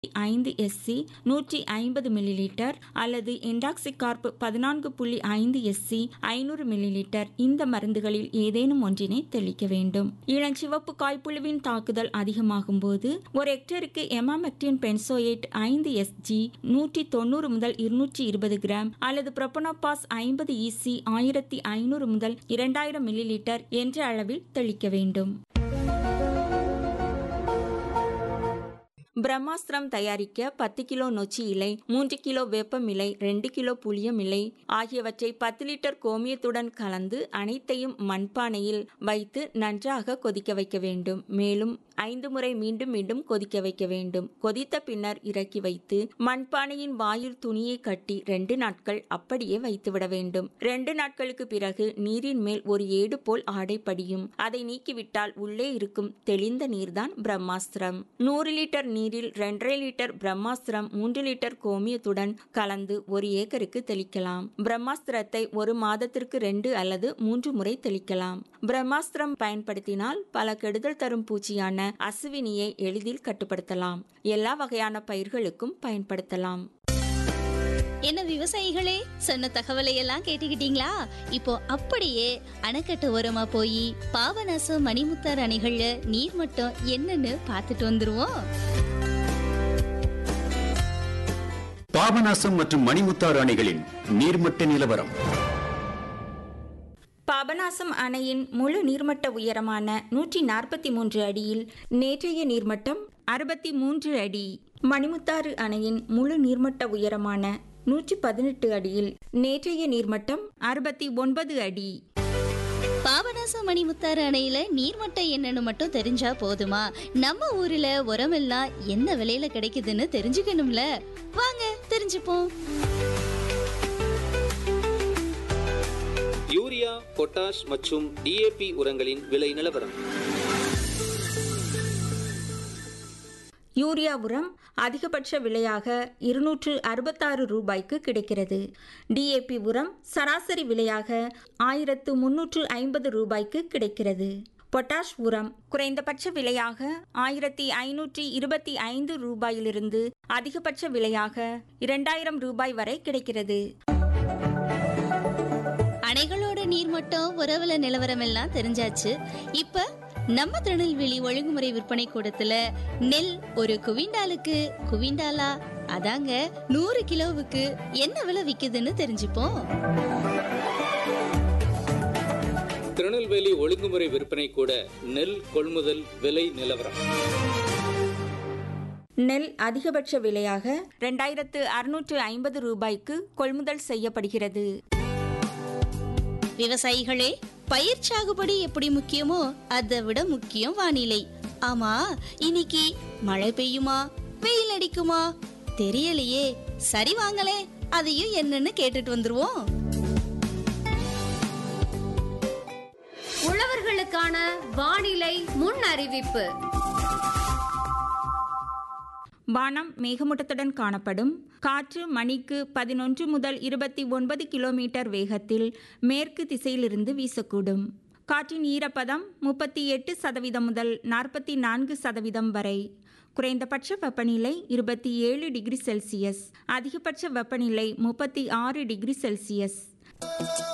ஐந்து எஸ்சி நூற்றி ஐம்பது மில்லிலிட்டர் அல்லது என்டாக்சிகார்ப் பதினான்கு புள்ளி ஐந்து எஸ்சி ஐநூறு மில்லிலிட்டர் இந்த மருந்துகளில் ஏதேனும் ஒன்றினை தெளிக்க வேண்டும் இளஞ்சிவப்பு காய்ப்புழுவின் தாக்குதல் அதிகமாகும் போது ஒரு ஹெக்டேருக்கு எமாமெக்டின் பென்சோயேட் ஐந்து எஸ்ஜி நூற்றி தொண்ணூறு முதல் இருநூற்றி இருபது கிராம் அல்லது புரோபனோபாஸ் ஐம்பது இசி ஆயிரத்தி ஐநூறு முதல் இரண்டாயிரம் மில்லிலிட்டர் என்ற அளவில் தெளிக்க வேண்டும் பிரம்மாஸ்திரம் தயாரிக்க பத்து கிலோ நொச்சி இலை மூன்று கிலோ வேப்பம் இலை ரெண்டு கிலோ புளியம் இலை ஆகியவற்றை பத்து லிட்டர் கோமியத்துடன் கலந்து அனைத்தையும் மண்பானையில் வைத்து நன்றாக கொதிக்க வைக்க வேண்டும் மேலும் ஐந்து முறை மீண்டும் மீண்டும் கொதிக்க வைக்க வேண்டும் கொதித்த பின்னர் இறக்கி வைத்து மண்பானையின் வாயில் துணியை கட்டி ரெண்டு நாட்கள் அப்படியே வைத்துவிட வேண்டும் ரெண்டு நாட்களுக்கு பிறகு நீரின் மேல் ஒரு ஏடு போல் ஆடை படியும் அதை நீக்கிவிட்டால் உள்ளே இருக்கும் தெளிந்த நீர்தான் பிரம்மாஸ்திரம் நூறு லிட்டர் நீரில் ரெண்டரை லிட்டர் பிரம்மாஸ்திரம் மூன்று லிட்டர் கோமியத்துடன் கலந்து ஒரு ஏக்கருக்கு தெளிக்கலாம் பிரம்மாஸ்திரத்தை ஒரு மாதத்திற்கு ரெண்டு அல்லது மூன்று முறை தெளிக்கலாம் பிரம்மாஸ்திரம் பயன்படுத்தினால் பல கெடுதல் தரும் பூச்சியான அசுவினியை எளிதில் கட்டுப்படுத்தலாம் எல்லா வகையான பயிர்களுக்கும் பயன்படுத்தலாம் என்ன விவசாயிகளே சொன்ன தகவலை எல்லாம் கேட்டுக்கிட்டீங்களா இப்போ அப்படியே அணைக்கட்டு ஓரமா போய் பாபநாசம் மணிமுத்தார் அணைகள்ல நீர் மட்டம் என்னன்னு பார்த்துட்டு வந்துருவோம் பாபநாசம் மற்றும் மணிமுத்தாறு அணைகளின் நீர்மட்ட நிலவரம் பாபநாசம் அணையின் முழு நீர்மட்ட உயரமான நூற்றி நாற்பத்தி மூன்று அடியில் நேற்றைய நீர்மட்டம் அறுபத்தி மூன்று அடி மணிமுத்தாறு அணையின் முழு நீர்மட்ட உயரமான நூற்றி பதினெட்டு அடியில் நேற்றைய நீர்மட்டம் அறுபத்தி ஒன்பது அடி பாபநாசம் மணிமுத்தாறு அணையில நீர்மட்டம் என்னன்னு மட்டும் தெரிஞ்சா போதுமா நம்ம ஊர்ல உரமெல்லாம் என்ன விலையில கிடைக்குதுன்னு தெரிஞ்சுக்கணும்ல வாங்க தெரிஞ்சுப்போம் யூரியா பொட்டாஷ் மற்றும் டிஏபி உரங்களின் விலை நிலவரம் யூரியா உரம் அதிகபட்ச விலையாக இருநூற்று அறுபத்தாறு ரூபாய்க்கு கிடைக்கிறது டிஏபி உரம் சராசரி விலையாக ஆயிரத்து முன்னூற்று ஐம்பது ரூபாய்க்கு கிடைக்கிறது பொட்டாஷ் உரம் குறைந்தபட்ச விலையாக ஆயிரத்தி ஐநூற்றி இருபத்தி ஐந்து ரூபாயிலிருந்து அதிகபட்ச விலையாக இரண்டாயிரம் ரூபாய் வரை கிடைக்கிறது அணைகளோட நீர்மட்டம் உறவுல நிலவரம் எல்லாம் தெரிஞ்சாச்சு இப்ப நம்ம திருநெல்வேலி ஒழுங்குமுறை விற்பனை கூடத்துல நெல் ஒரு குவிண்டாலுக்கு குவிண்டாலா அதாங்க நூறு கிலோவுக்கு என்ன விலை விக்குதுன்னு தெரிஞ்சுப்போம் திருநெல்வேலி ஒழுங்குமுறை விற்பனை கூட நெல் கொள்முதல் விலை நிலவரம் நெல் அதிகபட்ச விலையாக ரெண்டாயிரத்து அறுநூற்று ஐம்பது ரூபாய்க்கு கொள்முதல் செய்யப்படுகிறது விவசாயிகளே பயிர் சாகுபடி எப்படி முக்கியமோ அதை விட முக்கியம் வானிலை ஆமா இன்னைக்கு மழை பெய்யுமா வெயில் அடிக்குமா தெரியலையே சரி வாங்களே அதையும் என்னன்னு கேட்டுட்டு வந்துருவோம் உழவர்களுக்கான வானிலை முன் அறிவிப்பு வானம் மேகமூட்டத்துடன் காணப்படும் காற்று மணிக்கு பதினொன்று முதல் இருபத்தி ஒன்பது கிலோமீட்டர் வேகத்தில் மேற்கு திசையிலிருந்து வீசக்கூடும் காற்றின் ஈரப்பதம் முப்பத்தி எட்டு சதவீதம் முதல் நாற்பத்தி நான்கு சதவீதம் வரை குறைந்தபட்ச வெப்பநிலை இருபத்தி ஏழு டிகிரி செல்சியஸ் அதிகபட்ச வெப்பநிலை முப்பத்தி ஆறு டிகிரி செல்சியஸ்